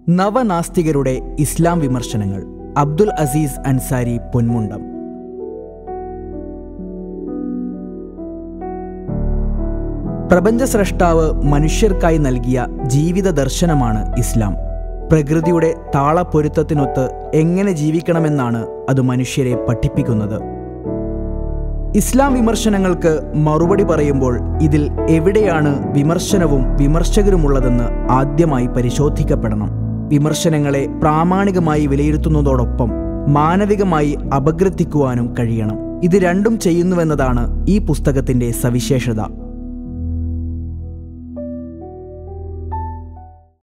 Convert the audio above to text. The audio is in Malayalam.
നവനാസ്തികരുടെ ഇസ്ലാം വിമർശനങ്ങൾ അബ്ദുൽ അസീസ് അൻസാരി പൊന്മുണ്ടം പ്രപഞ്ച സ്രഷ്ടാവ് മനുഷ്യർക്കായി നൽകിയ ജീവിത ദർശനമാണ് ഇസ്ലാം പ്രകൃതിയുടെ താളപ്പൊരുത്തത്തിനൊത്ത് എങ്ങനെ ജീവിക്കണമെന്നാണ് അത് മനുഷ്യരെ പഠിപ്പിക്കുന്നത് ഇസ്ലാം വിമർശനങ്ങൾക്ക് മറുപടി പറയുമ്പോൾ ഇതിൽ എവിടെയാണ് വിമർശനവും വിമർശകരുമുള്ളതെന്ന് ആദ്യമായി പരിശോധിക്കപ്പെടണം വിമർശനങ്ങളെ പ്രാമാണികമായി വിലയിരുത്തുന്നതോടൊപ്പം മാനവികമായി അപഗ്രഥിക്കുവാനും കഴിയണം ഇത് രണ്ടും ചെയ്യുന്നുവെന്നതാണ് ഈ പുസ്തകത്തിന്റെ സവിശേഷത